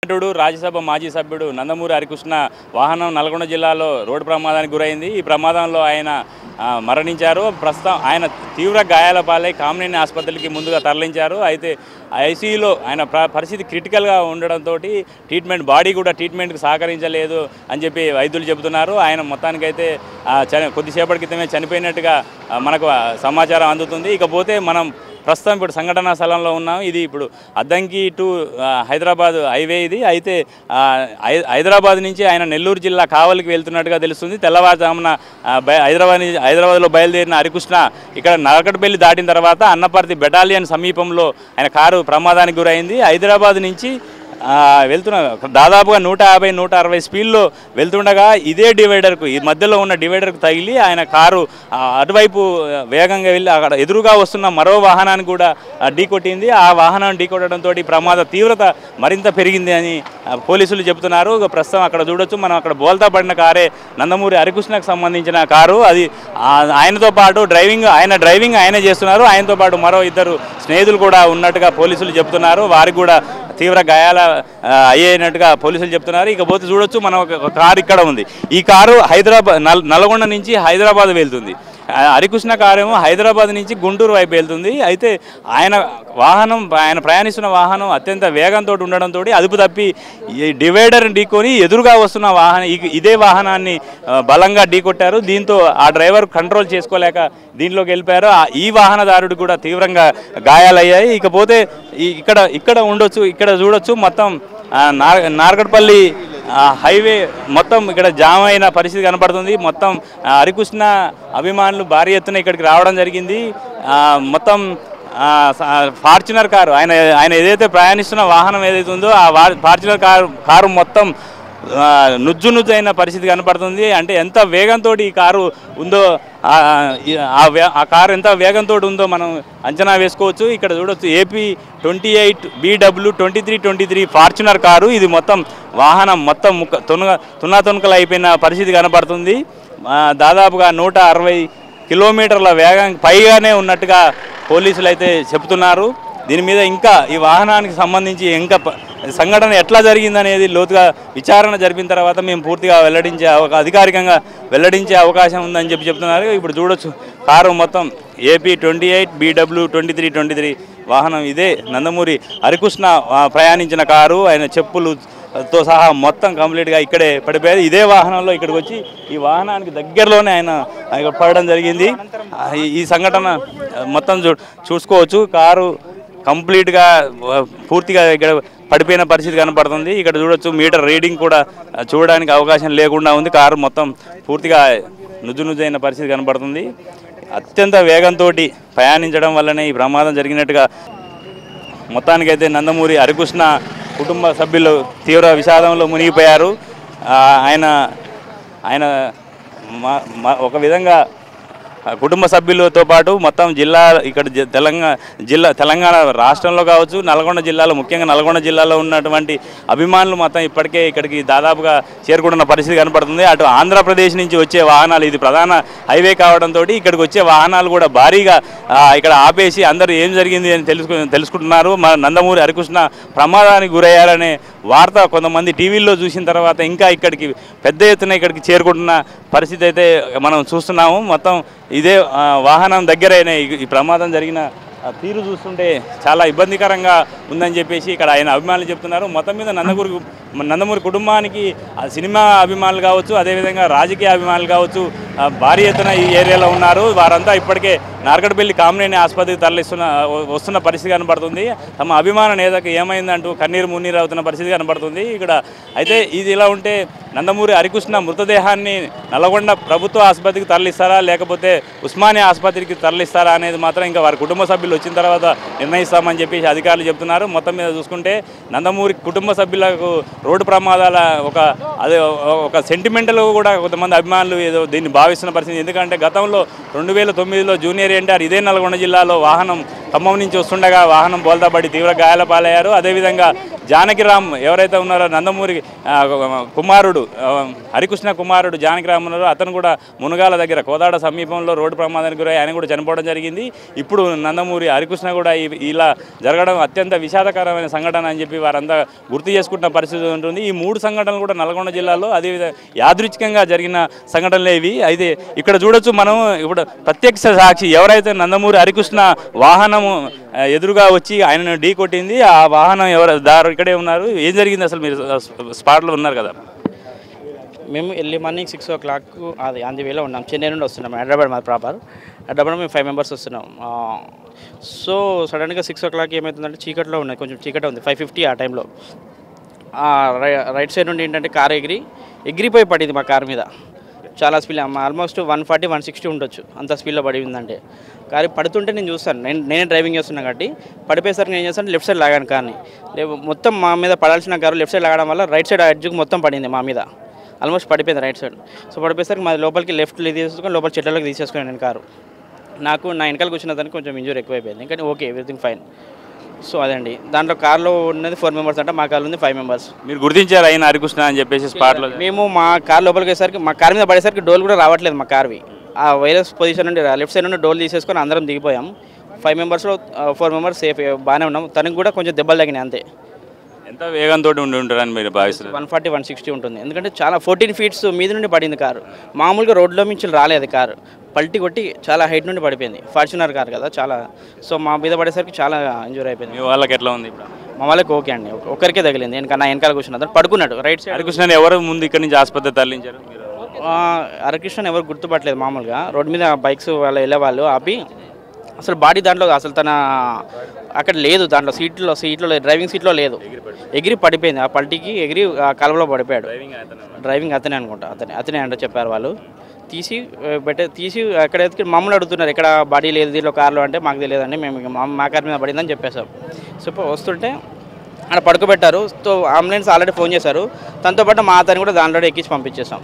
నటుడు రాజ్యసభ మాజీ సభ్యుడు నందమూరి హరికృష్ణ వాహనం నల్గొండ జిల్లాలో రోడ్డు ప్రమాదానికి గురైంది ఈ ప్రమాదంలో ఆయన ఆ, మరణించారు ప్రస్తుతం ఆయన తీవ్ర గాయాల పాలై కామినేని ఆసుపత్రికి ముందుగా తరలించారు అయితే ఐసీయూలో ఆయన ప్ర- పరిస్థితి క్రిటికల్గా ఉండడంతో ట్రీట్మెంట్ బాడీ కూడా ట్రీట్మెంట్కి సహకరించలేదు అని చెప్పి వైద్యులు చెబుతున్నారు ఆయన మొత్తానికైతే ఆ, చని కొద్దిసేపటి క్రితమే చనిపోయినట్టుగా ఆ, మనకు ఆ, సమాచారం అందుతుంది ఇకపోతే మనం ప్రస్తుతం ఇప్పుడు సంఘటనా స్థలంలో ఉన్నాం ఇది ఇప్పుడు అద్దంకి టు ఆ, హైదరాబాద్ హైవే ఇది అయితే ఆ, హై- హైదరాబాద్ నుంచి ఆయన నెల్లూరు జిల్లా కావలికి వెళ్తున్నట్టుగా తెలుస్తుంది తెల్లవారుజామున ఆ, బయ- హైదరాబాద్ నుంచి హైదరాబాద్లో బయలుదేరిన హరికృష్ణ ఇక్కడ నరకటపల్లి దాటిన తర్వాత అన్నపర్తి బెటాలియన్ సమీపంలో ఆయన కారు ప్రమాదానికి గురైంది హైదరాబాద్ నుంచి ఆ, వెళ్తున్న దాదాపుగా నూట యాభై నూట అరవై స్పీడ్లో వెళ్తుండగా ఇదే డివైడర్కు ఈ మధ్యలో ఉన్న డివైడర్కు తగిలి ఆయన కారు ఆ, అటువైపు ఆ, వేగంగా వెళ్ళి అక్కడ ఎదురుగా వస్తున్న మరో వాహనాన్ని కూడా ఆ, ఢీకొట్టింది ఆ వాహనం ఢీకొట్టడంతో ప్రమాద తీవ్రత మరింత పెరిగింది అని ఆ, పోలీసులు చెబుతున్నారు ఇక ప్రస్తుతం అక్కడ చూడొచ్చు మనం అక్కడ బోల్తా పడిన కారే నందమూరి హరికృష్ణకు సంబంధించిన కారు అది ఆ, ఆయనతో పాటు డ్రైవింగ్ ఆయన డ్రైవింగ్ ఆయనే చేస్తున్నారు ఆయనతో పాటు మరో ఇద్దరు స్నేహితులు కూడా ఉన్నట్టుగా పోలీసులు చెబుతున్నారు వారికి కూడా తీవ్ర గాయాల ఆ, అయ్యేనట్టుగా పోలీసులు చెప్తున్నారు ఇకపోతే చూడొచ్చు మనం ఒక ఒక కారు ఇక్కడ ఉంది ఈ కారు హైదరాబాద్ నల్ నల్గొండ నుంచి హైదరాబాద్ వెళ్తుంది ఆ, హరికృష్ణ కారు ఏమో హైదరాబాద్ నుంచి గుంటూరు వైపు వెళ్తుంది అయితే ఆయన వాహనం ఆయన ప్రయాణిస్తున్న వాహనం అత్యంత వేగంతో ఉండడంతో అదుపు తప్పి ఈ డివైడర్ ఢీకొని ఎదురుగా వస్తున్న వాహనం ఈ- ఇదే వాహనాన్ని ఆ, బలంగా ఢీకొట్టారు దీంతో ఆ డ్రైవర్ కంట్రోల్ చేసుకోలేక దీంట్లోకి వెళ్ళిపోయారు ఆ- ఈ వాహనదారుడు కూడా తీవ్రంగా గాయాలయ్యాయి ఇకపోతే ఈ ఇక్కడ ఇక్కడ ఉండొచ్చు ఇక్కడ చూడొచ్చు మొత్తం ఆ, నార్ నార్గడ్పల్లి ఆ, హైవే మొత్తం ఇక్కడ జామ్ అయిన పరిస్థితి కనపడుతుంది మొత్తం ఆ, హరికృష్ణ అభిమానులు భారీ ఎత్తున ఇక్కడికి రావడం జరిగింది ఆ, మొత్తం ఆ, స- ఫార్చునర్ కారు ఆయన ఆయన ఏదైతే ప్రయాణిస్తున్న వాహనం ఏదైతే ఉందో ఆ వా- ఫార్చునర్ కారు కారు మొత్తం ఆ, నుజ్జు నుజ్జు అయిన పరిస్థితి కనపడుతుంది అంటే ఎంత వేగంతో ఈ కారు ఉందో ఆ- ఈ- ఆ వే- ఆ కారు ఎంత వేగంతో ఉందో మనం అంచనా వేసుకోవచ్చు ఇక్కడ చూడొచ్చు AP twenty eight BW twenty three twenty three Fortuner car ఇది మొత్తం వాహనం మొత్తం ముక్క తునగ తున్నా తునకలు అయిపోయిన పరిస్థితి కనపడుతుంది ఆ, దాదాపుగా నూట అరవై కిలోమీటర్ల వేగం పైగానే ఉన్నట్టుగా పోలీసులు అయితే చెబుతున్నారు దీని మీద ఇంకా ఈ వాహనానికి సంబంధించి ఇంకా ప- సంఘటన ఎట్లా జరిగిందనేది లోతుగా విచారణ జరిపిన తర్వాత మేము పూర్తిగా వెల్లడించే అవకా అధికారికంగా వెల్లడించే అవకాశం ఉందని చెప్పి చెప్తున్నారు ఇప్పుడు చూడొచ్చు కారు మొత్తం AP twenty eight BW twenty three twenty three వాహనం ఇదే నందమూరి హరికృష్ణ ఆ, ప్రయాణించిన కారు ఆయన చెప్పులు తో సహా మొత్తం కంప్లీట్గా ఇక్కడే పడిపోయారు ఇదే వాహనంలో ఇక్కడికి వచ్చి ఈ వాహనానికి దగ్గరలోనే ఆయన ఆయన పడడం జరిగింది ఆ, ఈ- ఈ సంఘటన ఆ, మొత్తం చూ చూసుకోవచ్చు కారు కంప్లీట్గా ఆ, పూర్తిగా ఇక్కడ పడిపోయిన పరిస్థితి కనపడుతుంది ఇక్కడ చూడొచ్చు మీటర్ రీడింగ్ కూడా ఆ, చూడడానికి అవకాశం లేకుండా ఉంది కారు మొత్తం పూర్తిగా నుజ్జు నుజ్జైన పరిస్థితి కనపడుతుంది అత్యంత వేగంతో ప్రయాణించడం వల్లనే ఈ ప్రమాదం జరిగినట్టుగా మొత్తానికైతే నందమూరి హరికృష్ణ కుటుంబ సభ్యులు తీవ్ర విషాదంలో మునిగిపోయారు ఆ, ఆయన ఆయన మా- మా- ఒక విధంగా ఆ, కుటుంబ సభ్యులతో పాటు మొత్తం జిల్లా ఇక్కడ జ- తెలంగాణ జిల్లా తెలంగాణ రాష్ట్రంలో కావచ్చు నల్గొండ జిల్లాలో ముఖ్యంగా నల్గొండ జిల్లాలో ఉన్నటువంటి అభిమానులు మొత్తం ఇప్పటికే ఇక్కడికి దాదాపుగా చేరుకుంటున్న పరిస్థితి కనపడుతుంది అటు ఆంధ్రప్రదేశ్ నుంచి వచ్చే వాహనాలు ఇది ప్రధాన హైవే కావడంతో ఇక్కడికి వచ్చే వాహనాలు కూడా భారీగా ఆ, ఇక్కడ ఆపేసి అందరూ ఏం జరిగింది అని తెలుసుకు తెలుసుకుంటున్నారు మన నందమూరి హరికృష్ణ ప్రమాదానికి గురయ్యారనే వార్త కొంతమంది టీవీల్లో చూసిన తర్వాత ఇంకా ఇక్కడికి పెద్ద ఎత్తున ఇక్కడికి చేరుకుంటున్న పరిస్థితి అయితే మనం చూస్తున్నాము మొత్తం ఇదే ఆ, వాహనం దగ్గరైన ఈ- ఈ ప్రమాదం జరిగిన ఆ తీరు చూస్తుంటే చాలా ఇబ్బందికరంగా ఉందని చెప్పేసి ఇక్కడ ఆయన అభిమానులు చెప్తున్నారు మొత్తం మీద నందమూరి నందమూరి కుటుంబానికి ఆ సినిమా అభిమానులు కావచ్చు అదేవిధంగా రాజకీయ అభిమానులు కావచ్చు ఆ, భారీ ఎత్తున ఈ ఏరియాలో ఉన్నారు వారంతా ఇప్పటికే నార్గడ్పల్లి కామినేని ఆసుపత్రికి తరలిస్తున్న వస్తున్న పరిస్థితి కనబడుతుంది తమ అభిమాన నేతకు ఏమైందంటూ కన్నీరు మున్నీరు అవుతున్న పరిస్థితి కనబడుతుంది ఇక్కడ అయితే ఇది ఇలా ఉంటే నందమూరి హరికృష్ణ మృతదేహాన్ని నల్గొండ ప్రభుత్వ ఆసుపత్రికి తరలిస్తారా లేకపోతే ఉస్మానియా ఆసుపత్రికి తరలిస్తారా అనేది మాత్రం ఇంకా వారి కుటుంబ సభ్యులు వచ్చిన తర్వాత నిర్ణయిస్తామని చెప్పేసి అధికారులు చెప్తున్నారు మొత్తం మీద చూసుకుంటే నందమూరి కుటుంబ సభ్యులకు రోడ్డు ప్రమాదాల ఒక అదే ఒక సెంటిమెంటల్ కూడా కొంతమంది అభిమానులు ఏదో దీన్ని భావిస్తున్న పరిస్థితి ఎందుకంటే గతంలో రెండు వేల తొమ్మిదిలో జూనియర్ ఎన్టీఆర్ ఇదే నల్గొండ జిల్లాలో వాహనం ఖమ్మం నుంచి వస్తుండగా వాహనం బోల్తాపడి తీవ్ర గాయాల పాలయ్యారు అదేవిధంగా జానకిరామ్ ఎవరైతే ఉన్నారో నందమూరి ఆ, కుమారుడు ఆ, హరికృష్ణ కుమారుడు జానకిరామ్ ఉన్నారో అతను కూడా మునగాల దగ్గర కోదాడ సమీపంలో రోడ్డు ప్రమాదానికి గురై ఆయన కూడా చనిపోవడం జరిగింది ఇప్పుడు నందమూరి హరికృష్ణ కూడా ఈ- ఇలా జరగడం అత్యంత విషాదకరమైన సంఘటన అని చెప్పి వారంతా గుర్తు చేసుకుంటున్న పరిస్థితి ఉంటుంది ఈ మూడు సంఘటనలు కూడా నల్గొండ జిల్లాలో అదేవిధంగా యాదృచ్ఛికంగా జరిగిన సంఘటనలే ఇవి అయితే ఇక్కడ చూడొచ్చు మనం ఇప్పుడు ప్రత్యక్ష సాక్షి ఎవరైతే నందమూరి హరికృష్ణ వాహనము ఆ, ఎదురుగా వచ్చి ఆయనను ఢీ కొట్టింది ఆ వాహనం ఎవరు దారు ఇక్కడే ఉన్నారు ఏం జరిగింది అసలు మీరు స్పాట్లో ఉన్నారు కదా మేము early morning six o'clock అది అంది వేలో ఉన్నాం చెన్నై నుండి వస్తున్నాం హైదరాబాద్ మాది ప్రాపర్ హైదరాబాద్ మేము ఫైవ్ మెంబర్స్ వస్తున్నాం ఆ, సో సడన్గా సిక్స్ ఓ క్లాక్ ఏమవుతుందంటే చీకట్లో ఉన్నది కొంచెం చీకటి ఉంది ఫైవ్ ఫిఫ్టీ ఆ టైంలో ఆ, రై- రైట్ సైడ్ నుండి ఏంటంటే కార్ ఎగిరి ఎగిరిపోయి పడింది మా కార్ మీద చాలా speed almost one forty one sixty ఉండొచ్చు అంత స్పీడ్లో పడిందంటే కారు పడుతుంటే నేను చూస్తాను నేను నేనే డ్రైవింగ్ చేస్తున్నాను కాబట్టి పడిపోయేసరికి నేను ఏం చేస్తాను లెఫ్ట్ సైడ్ లాగాను కార్ని లేవు మొత్తం మా మీద పడాల్సిన కారు లెఫ్ట్ సైడ్ లాగడం వల్ల రైట్ సైడ్ ఎడ్జ్కి మొత్తం పడింది మా మీద ఆల్మోస్ట్ పడిపోయింది రైట్ సైడ్ సో పడిపోయేసరికి మాది లోపలికి లెఫ్ట్ తీసేసుకొని లోపల చెట్లలోకి తీసేసుకున్నాను నేను కారు నాకు నా వెనకాల కూర్చున్న దానికి కొంచెం ఇంజూరీ ఎక్కువైపోయింది కానీ ఓకే ఎవ్రీథింగ్ ఫైన్ సో అదండి దాంట్లో కార్లో ఉన్నది ఫోర్ మెంబర్స్ అంటే మా కార్లో ఉంది ఫైవ్ మెంబర్స్ మీరు గుర్తించారు అయిన హరికృష్ణ అని చెప్పేసి స్పాట్లో మేము మా కార్ లోపలికి వచ్చేసరికి మా కార్ మీద పడేసరికి డోల్ కూడా రావట్లేదు మా కార్వి ఆ వైరస్ పొజిషన్ నుండి లెఫ్ట్ సైడ్ నుండి డోల్ తీసేసుకొని అందరం దిగిపోయాం ఫైవ్ మెంబర్స్లో ఫోర్ మెంబర్స్ సేఫ్ బాగానే ఉన్నాం తనకు కూడా కొంచెం దెబ్బలు తగినాయి అంతే ఎంత వేగంతో ఉండి ఉంటారని మీరు భావిస్తున్నారు వన్ ఫార్టీ వన్ సిక్స్టీ ఉంటుంది ఎందుకంటే చాలా ఫోర్టీన్ ఫీట్స్ మీద నుండి పడింది కారు మామూలుగా రోడ్లో మించి రాలేదు కారు పల్టీ కొట్టి చాలా హైట్ నుండి పడిపోయింది ఫార్చునర్ కార్ కదా చాలా సో మా మీద పడేసరికి చాలా ఇంజూర్ అయిపోయింది మీ వాళ్ళకి ఎట్లా ఉంది ఇప్పుడు మా వాళ్ళకి ఓకే అండి ఒక- ఒక్కరికే తగిలింది వెనక నా వెనకాల కూర్చున్న అతను పడుకున్నాడు రైట్ సైడ్ హరికృష్ణని ఎవరు ముందు ఇక్కడి నుంచి ఆసుపత్రి తరలించారు మీరు హరికృష్ణ ఎవరు గుర్తుపట్టలేదు మామూలుగా రోడ్ మీద బైక్స్ వాళ్ళు వెళ్ళే వాళ్ళు ఆపి అసలు బాడీ దాంట్లో అసలు తన అక్కడ లేదు దాంట్లో సీట్లో సీట్లో లేదు డ్రైవింగ్ సీట్లో లేదు ఎగిరి పడిపోయింది ఆ పల్టీకి ఎగిరి ఆ కాలువలో పడిపోయాడు డ్రైవింగ్ అతనే అనుకుంటా అతనే అతనే అంటే చెప్పారు వాళ్ళు తీసి బెట్ట తీసి అక్కడ ఎత్తుకి మమ్మల్ని అడుగుతున్నారు ఎక్కడ బాడీ లేదు దీంట్లో కార్లో అంటే మాకు తెలియదండి మేము ఇక మా- మా కార్ మీద పడిందని చెప్పేసాం సో ఇప్పుడు వస్తుంటే అక్కడ పడుకోబెట్టారు సో అంబులెన్స్ ఆల్రెడీ ఫోన్ చేశారు తనతో పాటు మా అతన్ని కూడా దాంట్లో ఎక్కించి పంపించేసాం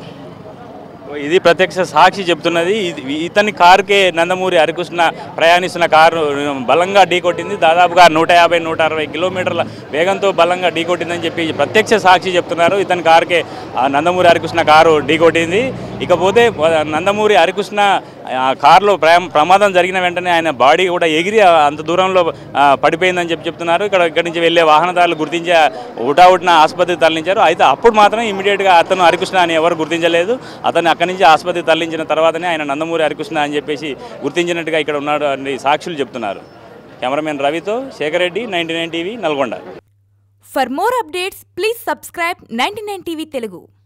ఇది ప్రత్యక్ష సాక్షి చెప్తున్నది ఇది- ఇతని కారుకే నందమూరి హరికృష్ణ ప్రయాణిస్తున్న కారు బలంగా ఢీకొట్టింది దాదాపుగా నూట యాభై నూట అరవై కిలోమీటర్ల వేగంతో బలంగా ఢీకొట్టిందని చెప్పి ప్రత్యక్ష సాక్షి చెప్తున్నారు ఇతని కారుకే ఆ నందమూరి హరికృష్ణ కారు ఢీకొట్టింది ఇకపోతే నందమూరి హరికృష్ణ ఆ కారులో ప్రయా ప్రమాదం జరిగిన వెంటనే ఆయన బాడీ కూడా ఎగిరి ఆ అంత దూరంలో ఆ, పడిపోయిందని చెప్పి చెప్తున్నారు ఇక్కడ ఇక్కడి నుంచి వెళ్ళే వాహనదారులు గుర్తించే ఉటావుటిన ఆసుపత్రికి తరలించారు అయితే అప్పుడు మాత్రం ఇమీడియట్గా అతను హరికృష్ణ అని ఎవరు గుర్తించలేదు అతన్ని అక్కడి నుంచి ఆసుపత్రికి తరలించిన తర్వాతనే ఆయన నందమూరి హరికృష్ణ అని చెప్పేసి గుర్తించినట్టుగా ఇక్కడ ఉన్నాడు అని సాక్షులు చెప్తున్నారు కెమెరామెన్ రవితో Shekhar Reddy ninety nine TV Nalgonda For more updates, please subscribe 99 TV Telugu.